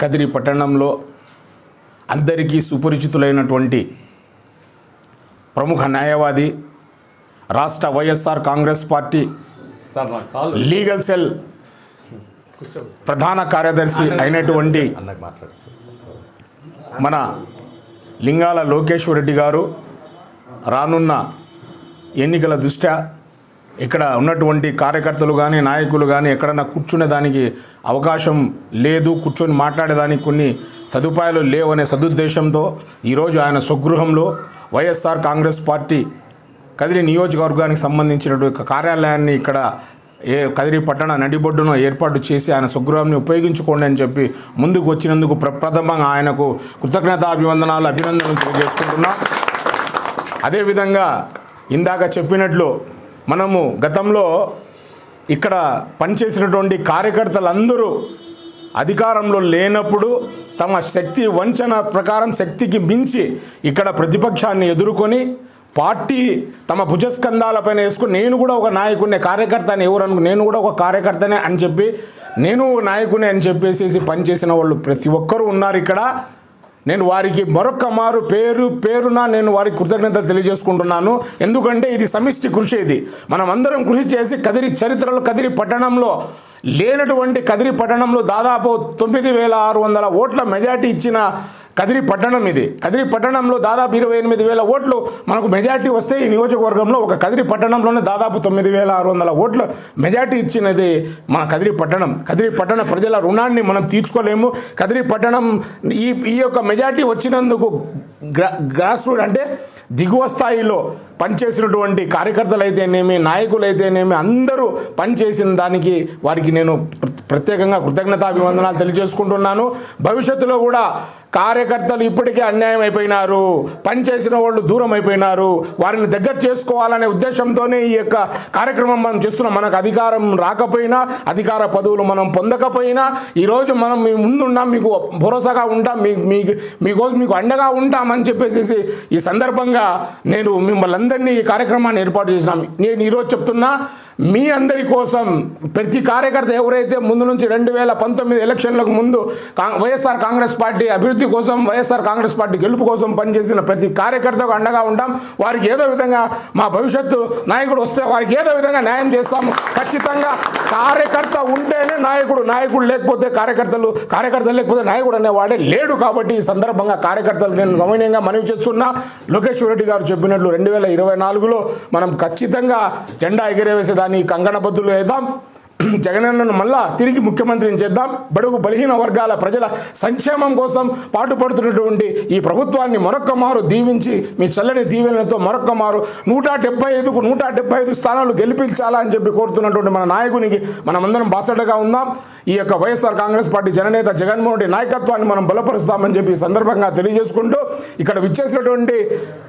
కదిరి పట్టణంలో అందరికీ సుపరిచితులైనటువంటి ప్రముఖ న్యాయవాది రాష్ట్ర వైఎస్ఆర్ కాంగ్రెస్ పార్టీ సార్ నా కాల్ లీగల్ సెల్ ప్రధాన కార్యదర్శి అయినటువంటి అన్నకు మాట్లాడు మన లింగాల లోకేశ్వర్ రెడ్డి గారు రానున్న ఎన్నికల దృష్ట్యా ఇక్కడ ఉన్నటువంటి కార్యకర్తలు కానీ నాయకులు కానీ ఎక్కడన్నా కూర్చునే దానికి అవకాశం లేదు కూర్చొని మాట్లాడేదానికి కొన్ని సదుపాయాలు లేవనే సదుద్దేశంతో ఈరోజు ఆయన స్వగృహంలో వైఎస్ఆర్ కాంగ్రెస్ పార్టీ కదిరి నియోజకవర్గానికి సంబంధించినటువంటి కార్యాలయాన్ని ఇక్కడ ఏ కదిరి పట్టణ నడిబొడ్డును ఏర్పాటు చేసి ఆయన స్వగృహాన్ని ఉపయోగించుకోండి అని చెప్పి ముందుకు వచ్చినందుకు ప్రప్రథమంగా ఆయనకు కృతజ్ఞతాభివందనాలు అభినందనలు తెలియజేసుకుంటున్నాం అదేవిధంగా ఇందాక చెప్పినట్లు మనము గతంలో ఇక్కడ పనిచేసినటువంటి కార్యకర్తలందరూ అధికారంలో లేనప్పుడు తమ శక్తి వంచన ప్రకారం శక్తికి మించి ఇక్కడ ప్రతిపక్షాన్ని ఎదుర్కొని పార్టీ తమ భుజస్కంధాలపైన వేసుకుని నేను కూడా ఒక నాయకుడిని కార్యకర్తని ఎవరు అనుకు నేను కూడా ఒక కార్యకర్తనే అని చెప్పి నేను నాయకుని అని చెప్పేసి పనిచేసిన వాళ్ళు ప్రతి ఒక్కరూ ఉన్నారు ఇక్కడ నేను వారికి మరొక్క మారు పేరు పేరున నేను వారికి కృతజ్ఞతలు తెలియజేసుకుంటున్నాను ఎందుకంటే ఇది సమిష్టి కృషి ఇది మనం అందరం కృషి చేసి కదిరి చరిత్రలో కదిరి పట్టణంలో లేనటువంటి కదిరి పట్టణంలో దాదాపు తొమ్మిది వేల ఆరు వందల ఓట్ల మెజార్టీ ఇచ్చిన కదిరి పట్టణం ఇది కదిరి పట్టణంలో దాదాపు ఇరవై ఎనిమిది వేల ఓట్లు మనకు మెజార్టీ వస్తే ఈ నియోజకవర్గంలో ఒక కదిరి పట్టణంలోనే దాదాపు తొమ్మిది వేల ఆరు వందల ఓట్ల మెజార్టీ ఇచ్చినది మన కదిరి పట్టణం కదిరి పట్టణ ప్రజల రుణాన్ని మనం తీర్చుకోలేము కదిరి పట్టణం ఈ ఈ యొక్క మెజార్టీ వచ్చినందుకు గ్రా గ్రాస్ రూట్ అంటే దిగువ స్థాయిలో పనిచేసినటువంటి కార్యకర్తలు అయితేనేమి నాయకులు అయితేనేమి అందరూ పనిచేసిన దానికి వారికి నేను ప్ర- ప్రత్యేకంగా కృతజ్ఞతాభివందనాలు తెలియజేసుకుంటున్నాను భవిష్యత్తులో కూడా కార్యకర్తలు ఇప్పటికే అన్యాయం అయిపోయినారు పనిచేసిన వాళ్ళు దూరం అయిపోయినారు వారిని దగ్గర చేసుకోవాలనే ఉద్దేశంతోనే ఈ యొక్క కార్యక్రమం మనం చేస్తున్నాం మనకు అధికారం రాకపోయినా అధికార పదవులు మనం పొందకపోయినా ఈరోజు మనం మీ ముందున్నాం మీకు భరోసాగా ఉంటాం మీ మీకు మీకోసం మీకు అండగా ఉంటామని చెప్పేసి ఈ సందర్భంగా నేను మిమ్మల్ని అందరినీ ఈ కార్యక్రమాన్ని ఏర్పాటు చేసినాం నేను ఈరోజు చెప్తున్నా మీ అందరి కోసం ప్రతి కార్యకర్త ఎవరైతే ముందు నుంచి రెండు వేల పంతొమ్మిది ఎలక్షన్లకు ముందు కా- వైఎస్ఆర్ కాంగ్రెస్ పార్టీ అభివృద్ధి కోసం వైఎస్ఆర్ కాంగ్రెస్ పార్టీ గెలుపు కోసం పనిచేసిన ప్రతి కార్యకర్తకు అండగా ఉంటాం వారికి ఏదో విధంగా మా భవిష్యత్తు నాయకుడు వస్తే వారికి ఏదో విధంగా న్యాయం చేస్తాము ఖచ్చితంగా కార్యకర్త ఉంటేనే నాయకుడు నాయకుడు లేకపోతే కార్యకర్తలు కార్యకర్తలు లేకపోతే నాయకుడు అనేవాడే లేడు కాబట్టి ఈ సందర్భంగా కార్యకర్తలు నేను సమన్వయంగా మనవి చేస్తున్నా లోకేశ్వర రెడ్డి గారు చెప్పినట్లు రెండు వేల ఇరవై నాలుగులో మనం ఖచ్చితంగా జెండా ఎగిరేవేసేదాన్ని కంగనబద్దులు వేద్దాం జగనన్నను మళ్ళా తిరిగి ముఖ్యమంత్రిని చేద్దాం బడుగు బలహీన వర్గాల ప్రజల సంక్షేమం కోసం పాటుపడుతున్నటువంటి ఈ ప్రభుత్వాన్ని మరొక్క మారు దీవించి మీ చల్లని దీవెనలతో మరొక్క మారు నూట డెబ్బై ఐదుకు నూట డెబ్బై ఐదు స్థానాలు గెలిపించాలా అని చెప్పి కోరుతున్నటువంటి మన నాయకునికి మనమందరం బాసటగా ఉందాం ఈ యొక్క వైఎస్ఆర్ కాంగ్రెస్ పార్టీ జననేత జగన్మోహన్ రెడ్డి నాయకత్వాన్ని మనం బలపరుస్తామని చెప్పి ఈ సందర్భంగా తెలియజేసుకుంటూ ఇక్కడ విచ్చేసినటువంటి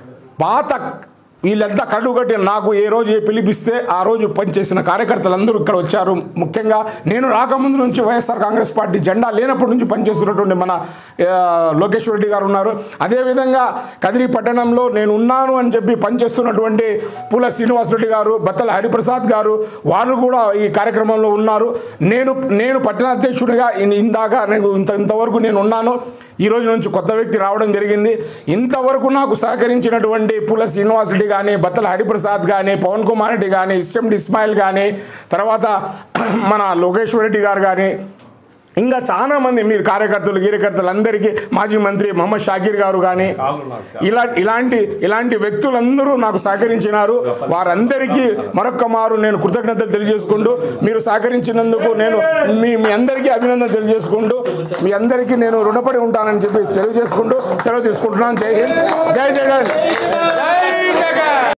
పాత వీళ్ళంతా కళ్ళు కట్టి నాకు ఏ రోజు ఏ పిలిపిస్తే ఆ రోజు పనిచేసిన కార్యకర్తలందరూ ఇక్కడ వచ్చారు ముఖ్యంగా నేను రాకముందు నుంచి వైఎస్ఆర్ కాంగ్రెస్ పార్టీ జెండా లేనప్పటి నుంచి పనిచేస్తున్నటువంటి మన ఆ, లోకేశ్వర రెడ్డి గారు ఉన్నారు అదేవిధంగా కదిరి పట్టణంలో నేను ఉన్నాను అని చెప్పి పనిచేస్తున్నటువంటి పూల శ్రీనివాసరెడ్డి గారు బత్తల హరిప్రసాద్ గారు వారు కూడా ఈ కార్యక్రమంలో ఉన్నారు నేను నేను పట్టణ అధ్యక్షుడిగా ఇన్- ఇందాక నేను ఇంత ఇంతవరకు నేను ఉన్నాను ఈ రోజు నుంచి కొత్త వ్యక్తి రావడం జరిగింది ఇంతవరకు నాకు సహకరించినటువంటి పూల శ్రీనివాస్ రెడ్డి కానీ బత్తల హరిప్రసాద్ కానీ పవన్ కుమార్ రెడ్డి కానీ ఇస్టెండి ఇస్మాయిల్ కానీ తర్వాత మన లోకేశ్వర్ రెడ్డి గారు కానీ ఇంకా చాలా మంది మీరు కార్యకర్తలు గీరకర్తలు అందరికీ మాజీ మంత్రి మహమ్మద్ షాకీర్ గారు కానీ కాల్ నాకు ఇలా ఇలాంటి ఇలాంటి వ్యక్తులందరూ నాకు సహకరించినారు వారందరికీ మరొక్క మారు నేను కృతజ్ఞతలు తెలియజేసుకుంటూ మీరు సహకరించినందుకు నేను మీ మీ అందరికీ అభినందన తెలియజేసుకుంటూ మీ అందరికీ నేను రుణపడి ఉంటానని చెప్పి తెలియజేసుకుంటూ సెలవు తీసుకుంటున్నాను జై హింద్ జై జగన్